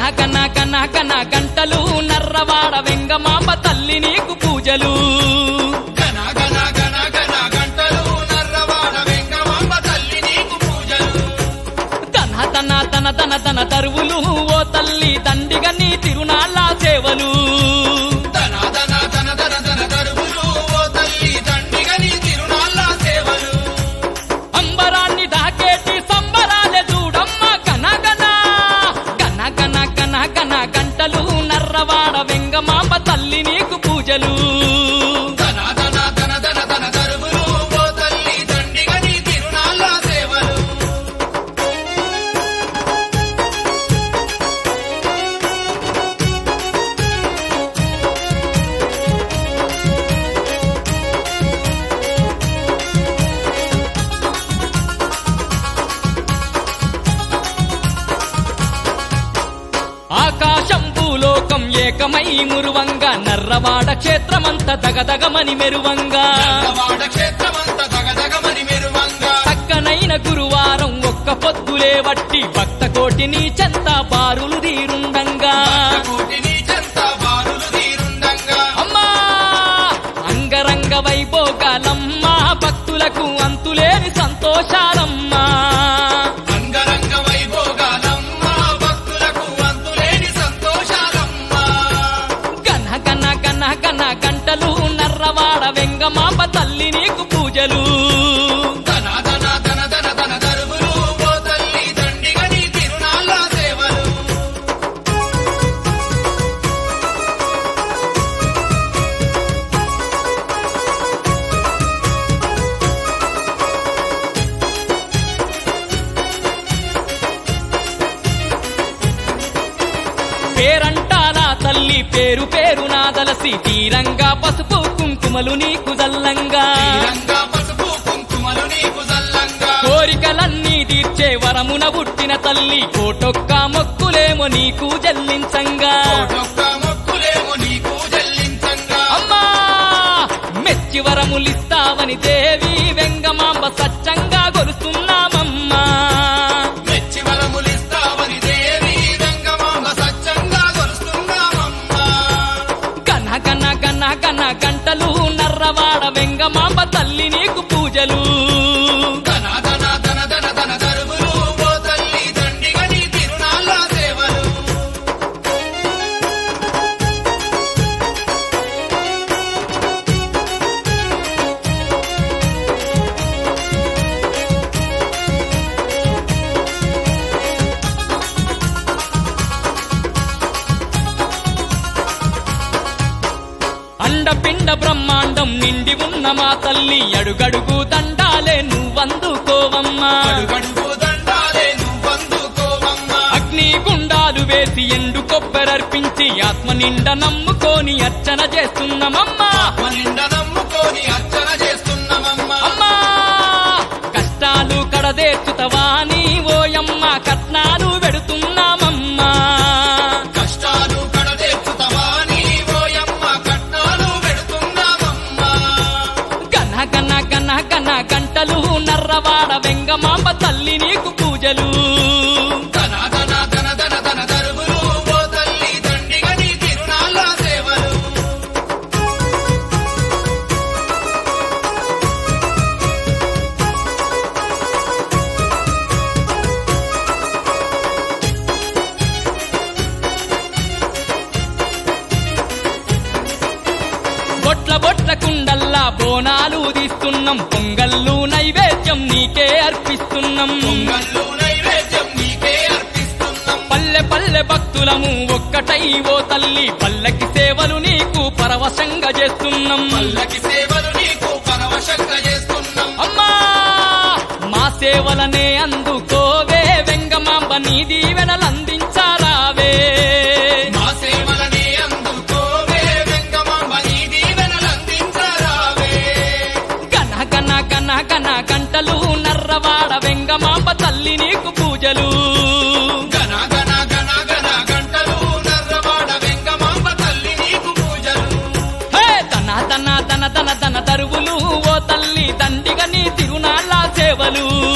గన గన గన గంటలు నర్రవాడ వెంగమాంబ తల్లి నీకు పూజలు గన గన గన గన గంటలు నర్రవాడ వెంగమాంబ తల్లి నీకు పూజలు తన తన తన తన తన తరువులు ఓ తల్లి దండిగా నీ తిరునాళ్ళ సేవలు తన తన తన తన తన తరువులు ఓ తల్లి దండిగ నీ తిరునాళ్ళ సేవలు అంబరాన్ని దాకేటి సంబరాలే చూడమ్మ గన గన గన గన గన గన గంటలు నర్రవాడ వెంగమాంబ తల్లి నీకు పూజలు తన తన తన తన తన తరువులు ఓ తల్లి దండిగ నీ తిరునాళ్ళ సేవలు ఆకాశం భూలోకం ఏకమై మురువంగా నర్రవాడ క్షేత్రమంత దగదగమని మెరువంగా నర్రవాడ క్షేత్రమంత దగదగమని మెరువంగా చక్కనైన గురువారం ఒక్క పొద్దులే వట్టి భక్త కోటిని చెంత బారులు తీరుండంగా కోటిని చెంత బారులు తీరుండంగా అమ్మా అంగరంగ వైభోగాలమ్మ భక్తులకు అంతులేని సంతోషాలమ్మా అంగరంగ వైభోగాలమ్మ భక్తులకు అంతులేని సంతోషాలమ్మ గన గన గన గన గంటలు నర్రవాడ వెంగమాంబ తల్లి నీకు పూజలు తన తన తన తన తన తరువులు ఓ తల్లి దండిగ నీ తిరునాళ్ళ సేవలు పేరంటాలా తల్లి పేరు పేరు నాదలసి తీరంగా పసుపు కుంకుమలు నీకు జల్లంగా తీరంగా పసుపు కుంకుమలు నీకు జల్లంగా కోరికలన్నీ తీర్చే వరమున పుట్టిన తల్లి కోటొక్క మొక్కులేమో నీకు జల్లించంగా కోటొక్క మొక్కులేమో నీకు చెల్లించంగా అమ్మా మెచ్చి వరములిస్తావని దేవి వెంగమాంబ సత్యంగా గొలుస్తున్నామమ్మా మెచ్చి వరములిస్తావని దేవి రంగమాంబ సత్యంగా కొలుస్తున్నామమ్మా గన గన గన గన గంటలు నర్రవాడ వెంగమాంబ తల్లి నీకు పూజలు ధన ధన ధన ధన ధన తరువులు ఓ తల్లి దండిగ నీ తిరునాళ్ళ సేవలు అండపిండ బ్రహ్మాండం నిండి ఉన్న మా తల్లి అడుగడుగు దండాలే నువ్వందుకోవమ్మా అడుగడుగు దండాలే నువ్వందుకోవమ్మా అగ్ని గుండాలు వేసి ఎండు కొబ్బెరర్పించి ఆత్మ నిండ నమ్ముకొని అర్చన చేస్తున్నామమ్మా ఆత్మ నిండా నమ్ముకొని అర్చన చేస్తున్నామమ్మా అమ్మా కష్టాలు కడదేర్చుతవా నీ ఓయమ్మ కట్నాలు పెడుతున్నామమ్మా కష్టాలు కడతెచ్చుతవా నీ ఓయమ్మ కట్నాలు పెడుతున్నామమ్మా గన గన గన గన గంటలు నర్రవాడ వెంగమాంబ తల్లి నీకు పూజలు ధన ధన ధన ధన ధన తరువులు ఓ తల్లి దండిగ నీ తిరునాళ్ళ సేవలు బొట్ల బొట్ల కుండల్లా బోనాలు తీస్తున్నాం పొంగల్లు నైవేద్యం నీకే అర్పిస్తున్నాం పొంగళ్ళు నైవేద్యం నీకే అర్పిస్తున్నాం పల్లె పల్లె భక్తులము ఒక్కటై ఓ తల్లి పల్లకి సేవలు నీకు పరవశంగా చేస్తున్నాం పల్లకి సేవలు నీకు పరవశంగా చేస్తున్నాం అమ్మా మా సేవలనే అందుకోవే వెంగమాంబ నీ దీవెనలందించారావే మా సేవలనే అందుకోవే వెంగమాంబ నీ దీవెనలందించరావే గన గన గన గన గంటలు నర్రవాడ వెంగమాంబ తల్లి నీకు పూజలు గన గన గన గన గంటలు నర్రవాడ వెంగమాంబ తల్లి నీకు పూజలు హే తన తన తన తన తన తరువులు ఓ తల్లి దండిగా నీ తిరునాళ్ళ సేవలు